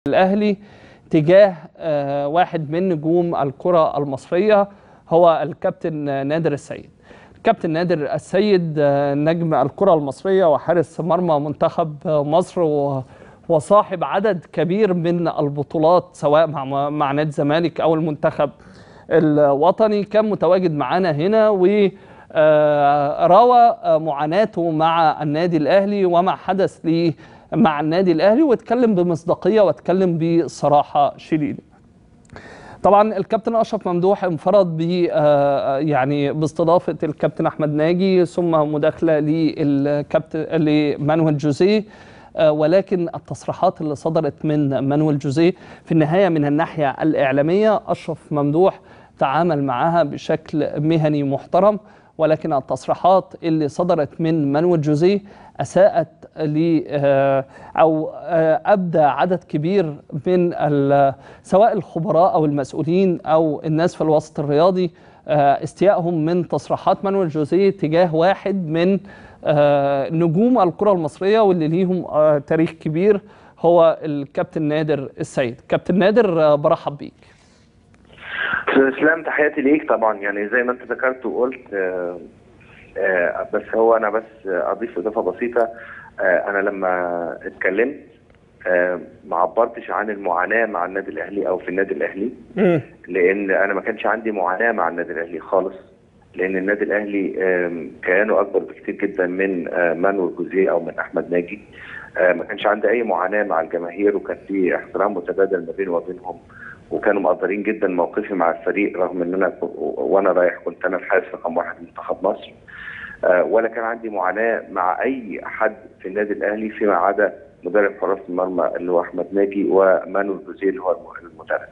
الأهلي تجاه آه، واحد من نجوم الكرة المصرية هو الكابتن نادر السيد الكابتن نادر السيد آه، نجم الكرة المصرية وحارس مرمى منتخب مصر و- وصاحب عدد كبير من البطولات سواء مع مع نادي الزمالك أو المنتخب الوطني كان متواجد معانا هنا و آه، روى آه، معاناته مع النادي الأهلي وما حدث ليه مع النادي الأهلي واتكلم بمصداقية واتكلم بصراحة شديدة طبعا الكابتن اشرف ممدوح انفرد ب آه، يعني باستضافه الكابتن احمد ناجي ثم مداخله للكابتن لمانويل جوزيه آه، ولكن التصريحات اللي صدرت من مانويل جوزيه في النهايه من الناحيه الاعلاميه اشرف ممدوح تعامل معها بشكل مهني محترم ولكن التصريحات اللي صدرت من مانويل جوزيه اساءت ل آه، او آه، ابدى عدد كبير من ال- سواء الخبراء او المسؤولين او الناس في الوسط الرياضي آه، استيائهم من تصريحات مانويل جوزيه تجاه واحد من آه، نجوم الكره المصريه واللي ليهم آه، تاريخ كبير هو الكابتن نادر السيد كابتن نادر آه، برحب بيك استاذ اسلام تحياتي ليك طبعا يعني زي ما انت ذكرت وقلت آه، آه، بس هو انا بس اضيف اضافه بسيطه آه، انا لما اتكلمت آه، ما عبرتش عن المعاناه مع النادي الاهلي او في النادي الاهلي لان انا ما كانش عندي معاناه مع النادي الاهلي خالص لان النادي الاهلي آم، كيانه اكبر بكتير جدا من آه، مانويل جوزيه او من احمد ناجي آه، ما كانش عندي اي معاناه مع الجماهير وكان في احترام متبادل ما بيني وبينهم وكانوا مقدرين جدا موقفي مع الفريق رغم ان انا ك- وانا رايح كنت انا الحارس رقم واحد منتخب مصر آه، ولا كان عندي معاناه مع اي حد في النادي الاهلي فيما عدا مدرب حراس المرمى اللي هو احمد ناجي ومانويل جوزيه اللي هو الم- المدرب.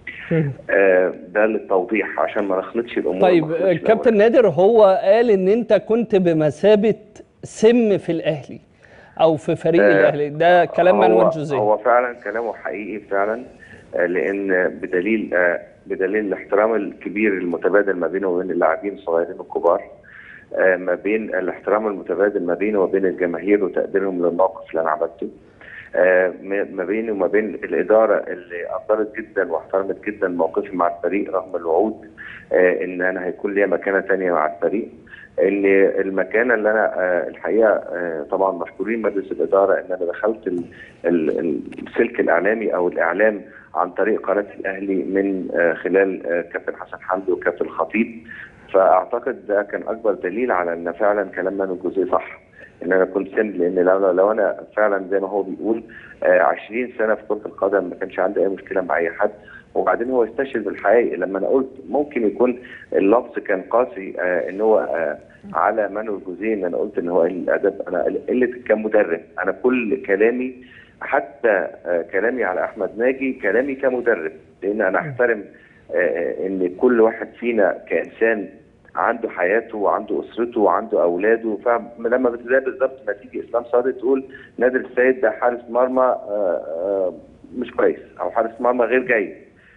آه، ده للتوضيح عشان ما نخلطش الامور طيب ما نخلطش كابتن نادر هو قال ان انت كنت بمثابه سم في الاهلي او في فريق آه، الاهلي ده كلام هو- مانويل جوزيه هو فعلا كلامه حقيقي فعلا آه، لان بدليل آه، بدليل الاحترام الكبير المتبادل ما بينه وبين اللاعبين الصغيرين والكبار آه، ما بين الاحترام المتبادل ما بينه وبين الجماهير وتقديرهم للموقف اللي انا عملته آه، ما ما بيني وما بين الاداره اللي قدرت جدا واحترمت جدا موقفي مع الفريق رغم الوعود آه، ان انا هيكون ليا مكانه ثانيه مع الفريق ان المكانه اللي انا آه، الحقيقه آه، طبعا مشكورين مجلس الاداره ان انا دخلت ال- ال- السلك الاعلامي او الاعلام عن طريق قناه الاهلي من آه، خلال آه، كابتن حسن حمدي وكابتن الخطيب فاعتقد ده كان اكبر دليل على ان فعلا كلام مانو الجوزي صح ان انا كنت سم لان لو, لو انا فعلا زي ما هو بيقول آه، 20 سنه في كره القدم ما كانش عندي اي مشكله مع اي حد وبعدين هو استشهد بالحقيقه لما انا قلت ممكن يكون اللفظ كان قاسي آه ان هو آه على مانويل جوزيه ان انا قلت ان هو قليل الادب انا قله كمدرب انا كل كلامي حتى آه كلامي على احمد ناجي كلامي كمدرب لان انا احترم آه ان كل واحد فينا كانسان عنده حياته وعنده اسرته وعنده اولاده فلما بتلاقي بالظبط ما تيجي اسلام صادق تقول نادر السيد ده حارس مرمى آه آه مش كويس او حارس مرمى غير جيد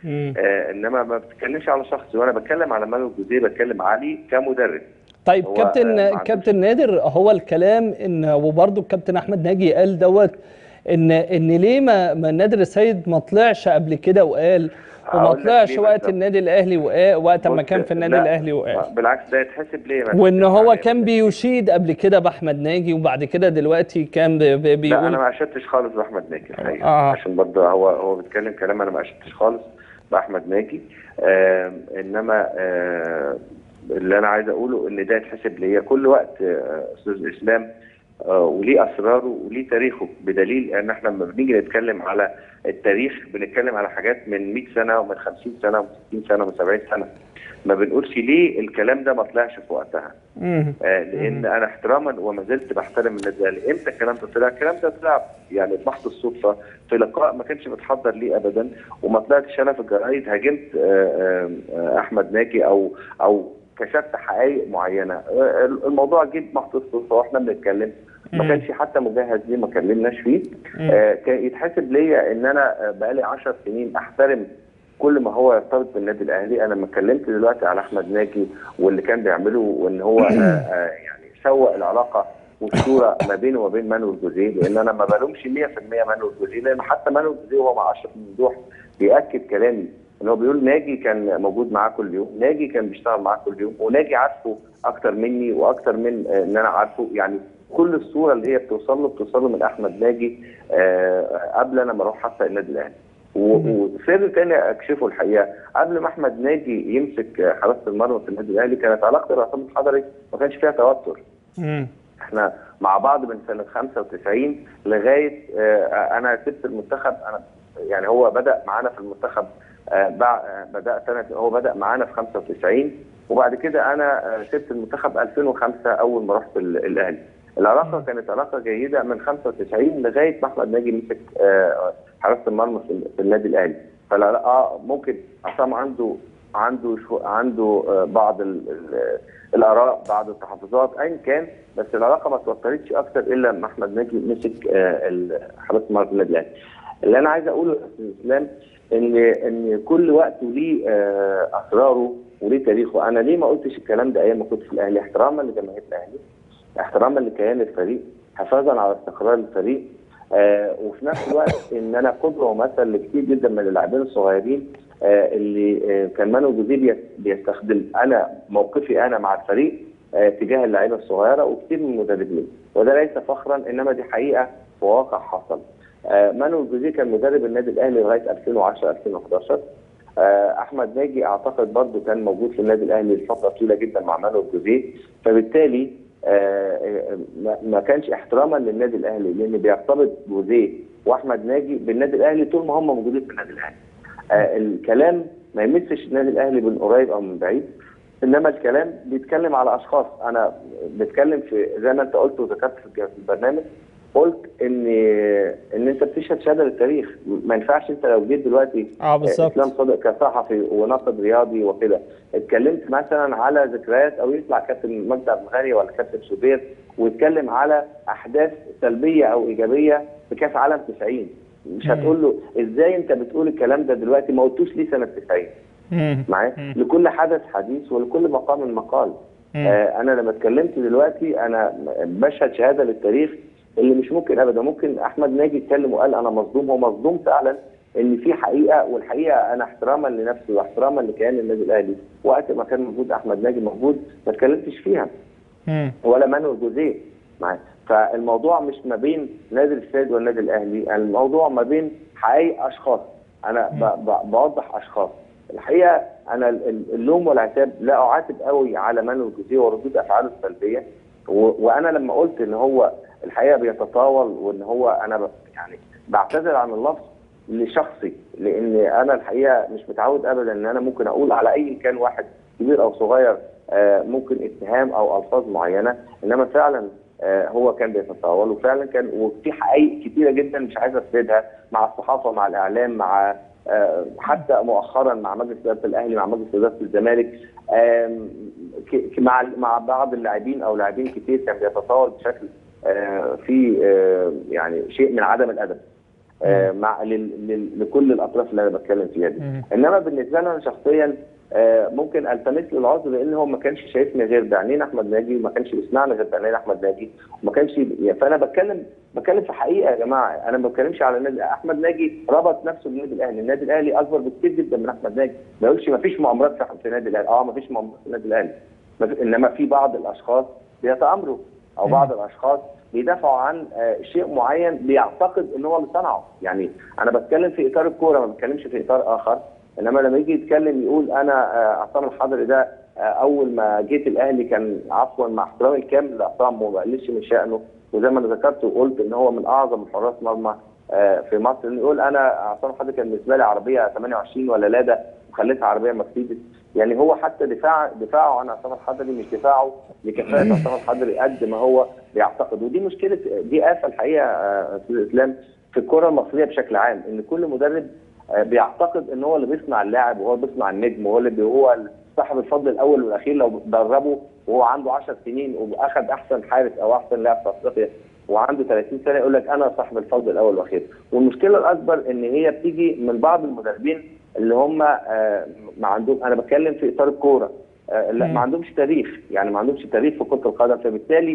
آه انما ما بتتكلمش على شخصي وانا بتكلم على مانويل جوزيه بتكلم عليه كمدرب طيب هو، كابتن آه، ما عندوش- كابتن نادر هو الكلام ان وبرضه الكابتن احمد ناجي قال دوت ان ان ليه ما, ما نادر السيد ما طلعش قبل كده وقال وما هقول لك طلعش ليه وقت بالظبط. النادي الاهلي وقال وقت ما بص، كان في النادي لا، الاهلي وقال بالعكس ده يتحسب ليه ما وان تتكلمش هو عليه. كان بيشيد قبل كده باحمد ناجي وبعد كده دلوقتي كان بي- بي- لا انا بيقول ما اشدتش خالص باحمد ناجي الحقيقه آه. عشان برضه هو هو بيتكلم كلام انا ما اشدتش خالص باحمد ناجي آه انما آه اللي انا عايز اقوله ان ده يتحسب ليا كل وقت آه، استاذ اسلام آه وليه اسراره وليه تاريخه بدليل ان احنا لما بنيجي نتكلم على التاريخ بنتكلم على حاجات من 100 سنه ومن 50 سنه ومن 60 سنه ومن 70 سنه ما بنقولش ليه الكلام ده ما طلعش في وقتها مم. آه، لان انا احتراما وما زلت بحترم النادي الاهلي امتى الكلام ده طلع؟ الكلام ده طلع يعني بمحض الصدفه في لقاء ما كانش متحضر ليه ابدا وما طلعتش انا في الجرايد هاجمت آه، آه، آه، احمد ناجي او او كشفت حقائق معينه آه، الموضوع جه بمحض الصدفه واحنا بنتكلم ما مم. كانش حتى مجهز ليه ما كلمناش فيه آه، كان يتحسب ليا ان انا آه، بقالي 10 سنين احترم كل ما هو يرتبط بالنادي الاهلي انا لما اتكلمت دلوقتي على احمد ناجي واللي كان بيعمله وان هو آه، آه، يعني سوق العلاقه والصوره ما بينه وما بين مانويل جوزيه لان انا ما بلومش 100% مانويل جوزيه لان حتى مانويل جوزيه وهو مع اشرف ممدوح بياكد كلامي ان هو بيقول ناجي كان موجود معاه كل يوم ناجي كان بيشتغل معاه كل يوم وناجي عارفه اكتر مني واكتر من آه، ان انا عارفه يعني كل الصوره اللي هي بتوصل له بتوصل له من احمد ناجي آه، قبل انا ما اروح حتى النادي الاهلي و- وسر تاني اكشفه الحقيقه قبل ما احمد ناجي يمسك حراسه المرمى في النادي الاهلي كانت علاقتي بعصام الحضري ما كانش فيها توتر مم. احنا مع بعض من سنه 95 لغايه آه، انا سبت المنتخب انا يعني هو بدا معانا في المنتخب آه، بع- آه، بدا سنه هو بدا معانا في 95 وبعد كده انا آه، سبت المنتخب 2005 اول ما رحت ال- الاهلي العلاقه كانت علاقه جيده من 95 لغايه ما احمد ناجي مسك آه، حراسه المرمى في في النادي الاهلي فلا اه ممكن عصام عنده عنده شو عنده آه، بعض ال ال الاراء بعض التحفظات ايا كان بس العلاقه ما توترتش اكتر الا لما احمد ناجي مسك آه، ال- حراسه مرمى في النادي الاهلي. اللي انا عايز اقوله يا استاذ اسلام ان ان كل وقت وليه آه، اسراره وليه تاريخه، انا ليه ما قلتش الكلام ده ايام ما كنت في الاهلي؟ احتراما لجماهير الاهلي احتراما لكيان الفريق حفاظا على استقرار الفريق آه وفي نفس الوقت ان انا قدوه ومثل لكثير جدا من اللاعبين الصغيرين آه اللي آه كان مانو جوزيه بيس- بيستخدم انا موقفي انا مع الفريق آه تجاه اللعيبه الصغيره وكثير من المدربين وده ليس فخرا انما دي حقيقه وواقع حصل. آه مانو جوزيه كان مدرب النادي الاهلي لغايه 2010 2011 آه، احمد ناجي اعتقد برضه كان موجود في النادي الاهلي لفتره طويله جدا مع مانويل جوزيه فبالتالي آه، آه، ما- ما كانش احتراما للنادي الاهلي لان بيرتبط جوزيه واحمد ناجي بالنادي الاهلي طول ما هم موجودين في النادي الاهلي. آه، الكلام ما يمسش النادي الاهلي من قريب او من بعيد انما الكلام بيتكلم على اشخاص انا بتكلم في زي ما انت قلت وذكرت في الج- في البرنامج قلت ان ان انت بتشهد شهاده للتاريخ ما ينفعش انت لو جيت دلوقتي اه بالظبط اسلام صادق كصحفي وناقد رياضي وكده اتكلمت مثلا على ذكريات او يطلع كابتن مجدي عبد الغني ولا كابتن شوبير ويتكلم على احداث سلبيه او ايجابيه في كاس عالم 90 مش مم. هتقول له ازاي انت بتقول الكلام ده دلوقتي ما قلتوش ليه سنه 90 مم. معايا مم. لكل حدث حديث ولكل مقام مقال مم. آه انا لما اتكلمت دلوقتي انا بشهد شهاده للتاريخ اللي مش ممكن ابدا ممكن احمد ناجي يتكلم وقال انا مصدوم هو مصدوم فعلا ان في حقيقه والحقيقه انا احتراما لنفسي واحتراما لكيان النادي الاهلي وقت ما كان موجود احمد ناجي موجود ما اتكلمتش فيها مم. ولا مانويل جوزيه معايا فالموضوع مش ما بين نادي السيد والنادي الاهلي الموضوع ما بين حقائق اشخاص انا ب- ب- بوضح اشخاص الحقيقه انا ال- ال- اللوم والعتاب لا اعاتب قوي على مانويل جوزيه وردود افعاله السلبيه و- وانا لما قلت ان هو الحقيقه بيتطاول وان هو انا ب- يعني بعتذر عن اللفظ لشخصي لان انا الحقيقه مش متعود ابدا ان انا ممكن اقول على اي كان واحد كبير او صغير آه، ممكن اتهام او الفاظ معينه انما فعلا آه، هو كان بيتطاول وفعلا كان وفي حقائق كتيره جدا مش عايز افردها مع الصحافه مع الاعلام مع آه، حتى مؤخرا مع مجلس اداره الاهلي مع مجلس اداره الزمالك آم، ك- ك- مع مع بعض اللاعبين او لاعبين كتير كان بيتطاول بشكل آه، في آه، يعني شيء من عدم الادب آه، مع لل- لل- لكل الاطراف اللي انا بتكلم فيها دي مم. انما بالنسبه لي انا شخصيا آه، ممكن التمس له العذر لان هو ما كانش شايفني غير بعينين احمد ناجي وما كانش بيسمعني غير بعينين احمد ناجي وما كانش يعني فانا بتكلم بتكلم في حقيقه يا جماعه انا ما بتكلمش على النادي احمد ناجي ربط نفسه بالنادي الاهلي النادي الاهلي اكبر بكتير جدا من احمد ناجي ما يقولش ما فيش مؤامرات في في النادي الاهلي اه ما فيش مؤامرات في النادي الاهلي ما في- انما في بعض الاشخاص بيتامروا او مم. بعض الاشخاص بيدافعوا عن آه، شيء معين بيعتقد ان هو اللي صنعه يعني انا بتكلم في اطار الكوره ما بتكلمش في اطار اخر انما لما يجي يتكلم يقول انا آه، عصام الحضري ده آه، اول ما جيت الاهلي كان عفوا مع احترامي الكامل لعصام وما بقللش من شانه وزي ما انا ذكرت وقلت ان هو من اعظم حراس مرمى آه، في مصر إنه يقول انا عصام الحضري كان بالنسبه لي عربيه 28 ولا لادا وخليتها عربيه مرسيدس يعني هو حتى دفاع دفاعه عن عصام الحضري مش دفاعه لكفاءه عصام الحضري قد ما هو بيعتقد ودي مشكله دي آفة الحقيقه آه، استاذ اسلام في الكره المصريه بشكل عام ان كل مدرب آه، بيعتقد ان هو اللي بيصنع اللاعب وهو اللي بيصنع النجم وهو اللي بي- هو صاحب الفضل الاول والاخير لو دربه وهو عنده 10 سنين واخد احسن حارس او احسن لاعب في افريقيا وعنده 30 سنه يقول لك انا صاحب الفضل الاول والاخير والمشكله الاكبر ان هي بتيجي من بعض المدربين اللي هم آه، ما عندهم انا بتكلم في اطار الكوره آه، لا مم. ما عندهمش تاريخ يعني ما عندهمش تاريخ في كره القدم فبالتالي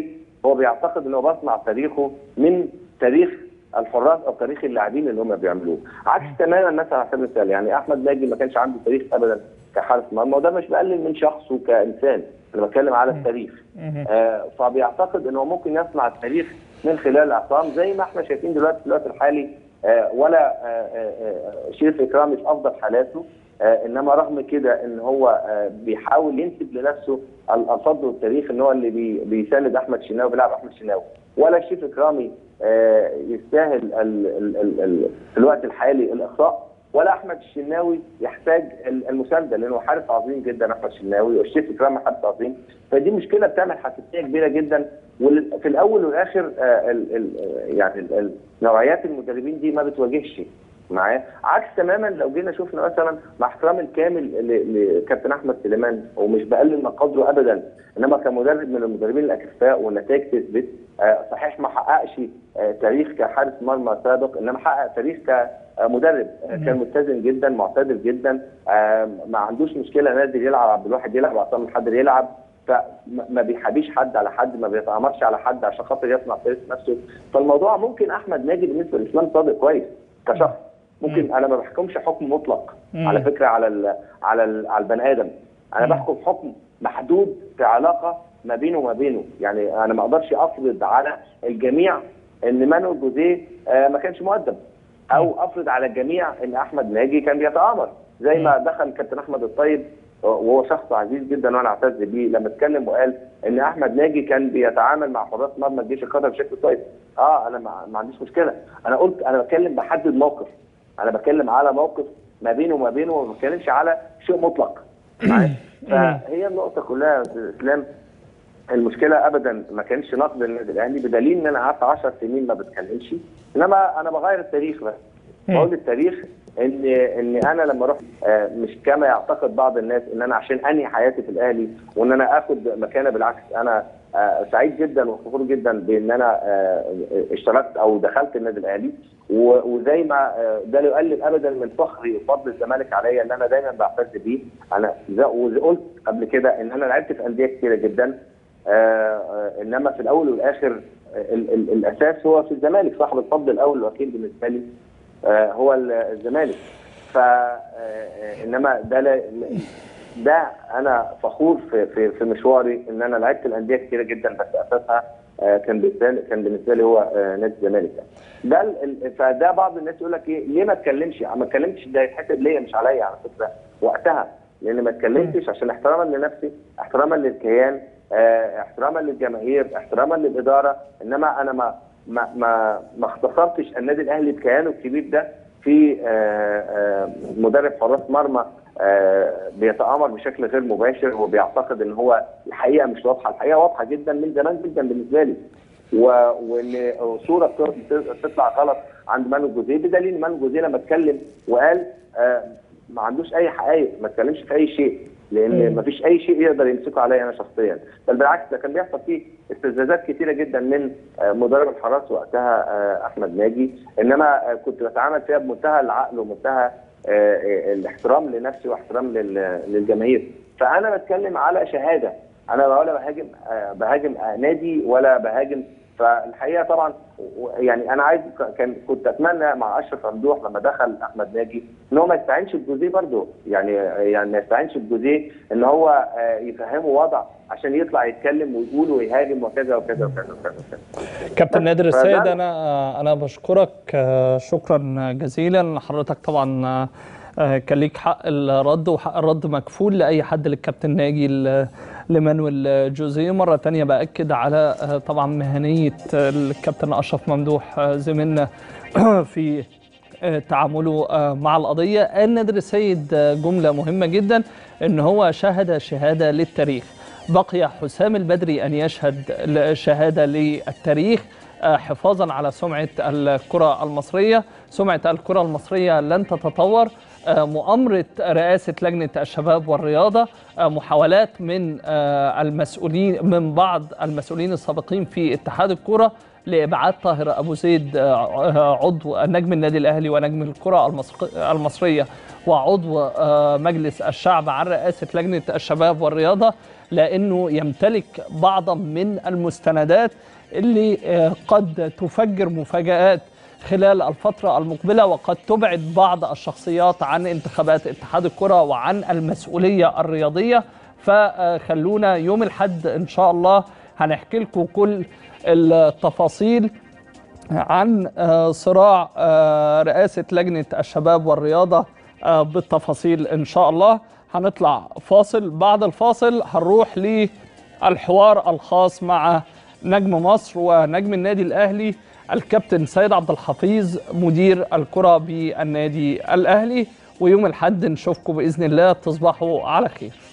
هو بيعتقد ان هو بيصنع تاريخه من تاريخ الحراس او تاريخ اللاعبين اللي هم بيعملوه عكس تماما مثلا على سبيل المثال يعني احمد ناجي ما كانش عنده تاريخ ابدا كحارس مرمى وده مش بقلل من شخصه كانسان انا بتكلم على التاريخ آه فبيعتقد ان هو ممكن يصنع التاريخ من خلال عصام زي ما احنا شايفين دلوقتي في الوقت الحالي آه ولا آه آه شريف اكرام مش افضل حالاته آه انما رغم كده ان هو آه بيحاول ينسب لنفسه الفضل والتاريخ ان هو اللي بي بيساند احمد شناوي بيلعب احمد شناوي ولا شريف اكرامي آه يستاهل ال ال ال ال في الوقت الحالي الاخطاء ولا احمد الشناوي يحتاج المسانده لانه حارس عظيم جدا احمد الشناوي والشريف اكرامي حارس عظيم فدي مشكله بتعمل حساسيه كبيره جدا وفي الاول والاخر آه ال ال يعني ال نوعيات المدربين دي ما بتواجهش معاه عكس تماما لو جينا شفنا مثلا مع احترامي الكامل لكابتن احمد سليمان ومش بقلل من قدره ابدا انما كمدرب من المدربين الاكفاء والنتائج تثبت آه صحيح ما حققش آه تاريخ كحارس مرمى سابق انما حقق تاريخ كمدرب آه كان متزن جدا معتدل جدا ما عندوش مشكله نادر يلعب عبد الواحد يلعب عصام الحضر يلعب فما بيحابيش حد على حد ما بيتامرش على حد عشان خاطر يصنع تاريخ نفسه فالموضوع ممكن احمد ناجي بالنسبه لاسلام صادق كويس كشخص ممكن مم. انا ما بحكمش حكم مطلق مم. على فكره على ال على ال على البني ادم انا مم. بحكم حكم محدود في علاقه ما بينه وما بينه يعني انا ما اقدرش افرض على الجميع ان مانويل جوزيه آه ما كانش مؤدب او افرض على الجميع ان احمد ناجي كان بيتامر زي ما دخل كابتن احمد الطيب وهو شخص عزيز جدا وانا اعتز بيه لما اتكلم وقال ان احمد ناجي كان بيتعامل مع حراس مرمى الجيش القطري بشكل كويس اه انا ما عنديش مشكله انا قلت انا بتكلم بحدد موقف انا بتكلم على موقف ما بينه وما بينه وما بتكلمش على شيء مطلق فهي النقطه كلها يا اسلام المشكله ابدا ما كانش نقد النادي الاهلي بدليل ان انا قعدت 10 سنين ما بتكلمش انما انا بغير التاريخ بس بقول التاريخ ان ان انا لما رحت مش كما يعتقد بعض الناس ان انا عشان انهي حياتي في الاهلي وان انا اخد مكانه بالعكس انا سعيد جدا وفخور جدا بان انا اشتركت او دخلت النادي الاهلي وزي ما ده لا يقلل ابدا من فخري وفضل الزمالك عليا ان انا دايما بعتز بيه انا وقلت قبل كده ان انا لعبت في انديه كثيره جدا انما في الاول والاخر ال ال الاساس هو في الزمالك صاحب الفضل الاول والاخير بالنسبه لي هو الزمالك ف انما ده لا ده انا فخور في في, في مشواري ان انا لعبت الانديه كثيره جدا بس اساسها كان بالنسبه لي كان بالنسبه لي هو نادي الزمالك ده فده بعض الناس يقول لك ايه ليه ما اتكلمش ما اتكلمتش ده يتحسب ليا مش عليا على فكره وقتها لان ما اتكلمتش عشان احتراما لنفسي احتراما للكيان احتراما للجماهير احتراما للاداره انما انا ما ما ما ما اختصرتش النادي الاهلي بكيانه الكبير ده في مدرب حراس مرمى بيتآمر بشكل غير مباشر وبيعتقد ان هو الحقيقه مش واضحه، الحقيقه واضحه جدا من زمان جدا بالنسبه لي. وان صوره تطلع غلط عند مانو جوزيه بدليل مانو جوزيه لما اتكلم وقال ما عندوش اي حقائق ما اتكلمش في اي شيء لان ما فيش اي شيء يقدر يمسكه عليا انا شخصيا بل بالعكس ده كان بيحصل فيه استفزازات كثيره جدا من مدرب الحراس وقتها احمد ناجي انما كنت بتعامل فيها بمنتهى العقل ومنتهى الاحترام لنفسي واحترام للجماهير فانا بتكلم على شهاده انا ولا بهاجم بهاجم نادي ولا بهاجم فالحقيقه طبعا يعني انا عايز كان كنت اتمنى مع اشرف ممدوح لما دخل احمد ناجي ان هو ما يستعينش بجوزيه برضه يعني يعني ما يستعينش بجوزيه ان هو يفهمه وضع عشان يطلع يتكلم ويقول ويهاجم وكذا وكذا وكذا وكذا كابتن نادر السيد انا انا بشكرك شكرا جزيلا حضرتك طبعا كان ليك حق الرد وحق الرد مكفول لاي حد للكابتن ناجي لمانويل جوزيه مرة تانية بأكد على طبعا مهنية الكابتن أشرف ممدوح زميلنا في تعامله مع القضية قال نادر السيد جملة مهمة جدا ان هو شهد شهادة للتاريخ بقي حسام البدري أن يشهد شهادة للتاريخ حفاظا على سمعة الكرة المصرية سمعة الكرة المصرية لن تتطور مؤامرة رئاسة لجنة الشباب والرياضة محاولات من المسؤولين من بعض المسؤولين السابقين في اتحاد الكرة لإبعاد طاهر أبو زيد عضو نجم النادي الأهلي ونجم الكرة المصرية وعضو مجلس الشعب عن رئاسة لجنة الشباب والرياضة لأنه يمتلك بعضا من المستندات اللي آه، قد تفجر مفاجآت خلال الفترة المقبلة وقد تبعد بعض الشخصيات عن انتخابات اتحاد الكرة وعن المسؤولية الرياضية فخلونا يوم الحد إن شاء الله هنحكي لكم كل التفاصيل عن آه، صراع آه، رئاسة لجنة الشباب والرياضة آه، بالتفاصيل إن شاء الله هنطلع فاصل بعد الفاصل هنروح للحوار الخاص مع نجم مصر ونجم النادي الأهلي الكابتن سيد عبد الحفيظ مدير الكرة بالنادي الأهلي ويوم الحد نشوفكم بإذن الله تصبحوا على خير